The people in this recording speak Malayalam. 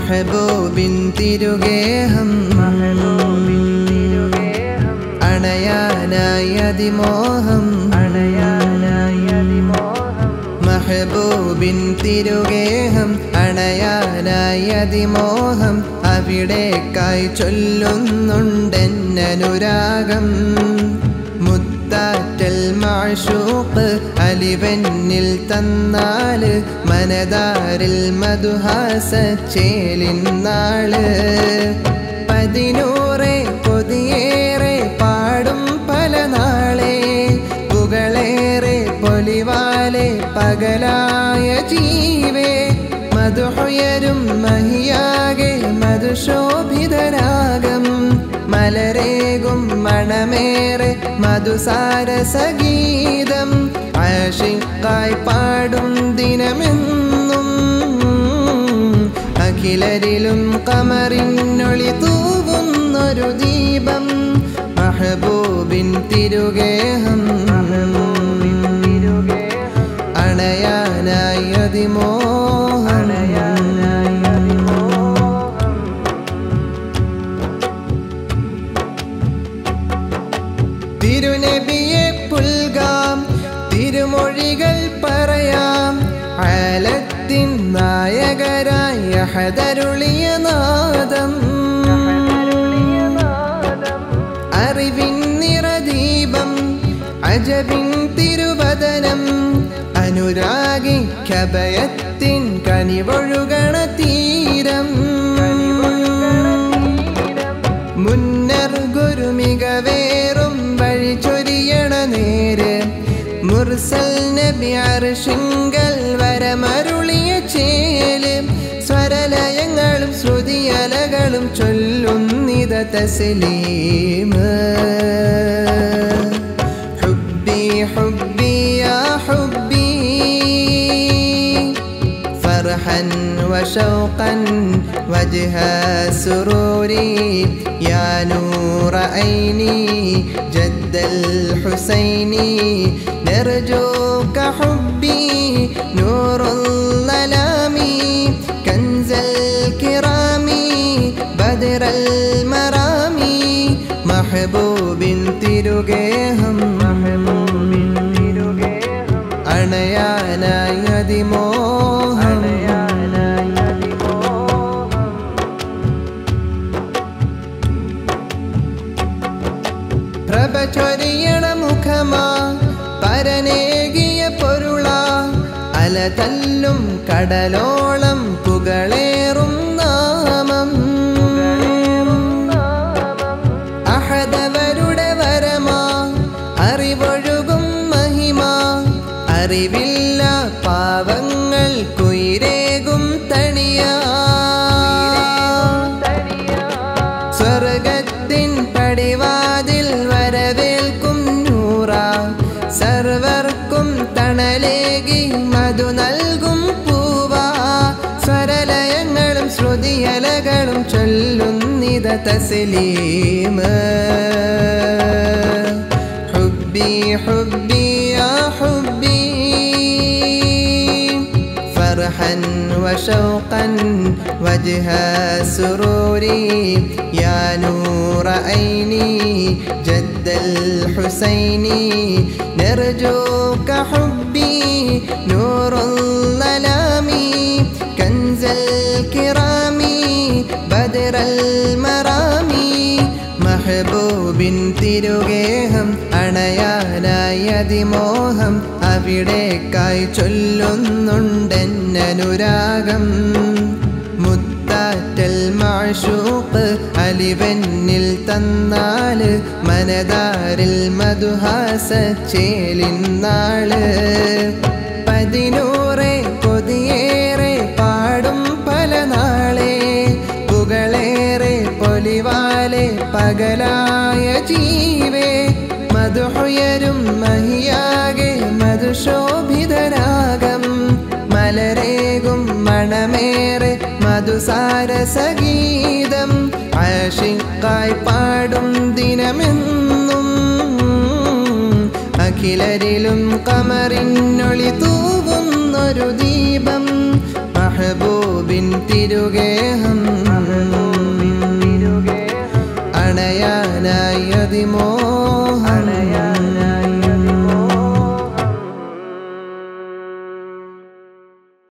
മഹബൂബിൻ തിരുഗേഹം അണയാനായി അതിമോഹം മഹബൂബിൻ തിരുഗേഹം അണയാനായി അതിമോഹം അവിടേക്കായി ചൊല്ലുന്നുണ്ടെന്നനുരാഗം മുത്താറ്റൽ മാഷൂക്ക് അലിവന്നിൽ തന്നാല് മനതാരിൽ മധുഹാസ ചേലിന്നാള് പതിനൂറെ കൊതിയേറെ പാടും പല നാളെ പുകളേറെ പൊലിവാലെ പകലായ ജീവേ മധുഹുയരും മഹിയാകെ മധുശോഭിതരാഗം മലരേകും മണമേറെ മധുസാര സംഗീതം ആഷിക്കായി പാടും ദിനമെന്നും അഖിലരിലും കമറിനൊളി തൂവുന്നൊരു ദീപം മഹബൂബിൻ തിരുഗേഹം അണയാനായി അതിമോഹം തിരുനബിയെ പുൽകാം തിരുമൊഴികൾ പറയാം ആലത്തിൻ നായകരായ ഹതരുളിയ നാദം അറിവിൻ നിറദീപം അജബിൻ തിരുവദനം അനുരാഗി കഭയത്തിൻ കനിവൊഴുകണ തീരം മുന്നർ ഗുരുമികവേറും വഴി ചൊരിയണ നേര് മുർസൽ നബി അർഷിങ്കൽ വരമരുളിയ ചേല് സ്വരലയങ്ങളും ശ്രുതിയലകളും ചൊല്ലുന്നിത തസ്ലീമ് ഹുബ്ബി ഹുബ്ബി യാ ഹുബ്ബി فرحا وشوقا وجه سروري يا نور عيني جد الحسين نرجوك حبي نور الظلام كنز الكرام بدر المرام محبوب തിരുഗേഹം അണയാനായി അതിമോഹം പ്രഭ ചൊരിയണ മുഖമാ പരനേകിയ പൊരുളാ അല തല്ലും കടലോളം പുകളേറും നാമം അഹദവരുടെ വരമാ അറിവൊഴുകും മഹിമ അറിവില്ല പാവങ്ങൾ കുയിരേകും തണിയാ സ്വർഗത്തിൻ പടിവാതിൽ വരവേൽക്കും നൂറ സർവർക്കും തണലേകി മധു നൽകും പൂവാ സ്വരലയങ്ങളും ശ്രുതിയലകളും ചൊല്ലുന്നിത തസ്ലീമ് ഹുബ്ബി ഹുബ്ബി യാ ഹുബ്ബി فرحا وشوقا وجه سروري يا نور عيني جد الحسين نرجوك حبي نور الظلام كنز الكرام بدر المرام മഹബൂബിൻ തിരുഗേഹം അണയാനായി അതിമോഹം അവിടേക്കായി ചൊല്ലുന്നുണ്ടെന്നനുരാഗം മുത്താറ്റൽ മാഷൂക്ക് അലിവന്നിൽ തന്നാല് മനതാരിൽ മധുഹാസ ചേലിന്നാള് പതിനൂറെ കൊതിയേറെ പാടും പല നാളെ പുകളേറെ പൊലിവാലെ പകലായ ജീവേ മധുഹുയരും മഹിയാകെ മധുശോഭിതരാഗം മലരേകും മണമേറെ മധുസാര സംഗീതം ആഷിക്കായി പാടും ദിനമെന്നും അഖിലരിലും കമറിനൊളി തൂവുന്നൊരു ദീപം മഹബൂബിൻ തിരുഗേഹം അണയാനായി അതിമോഹം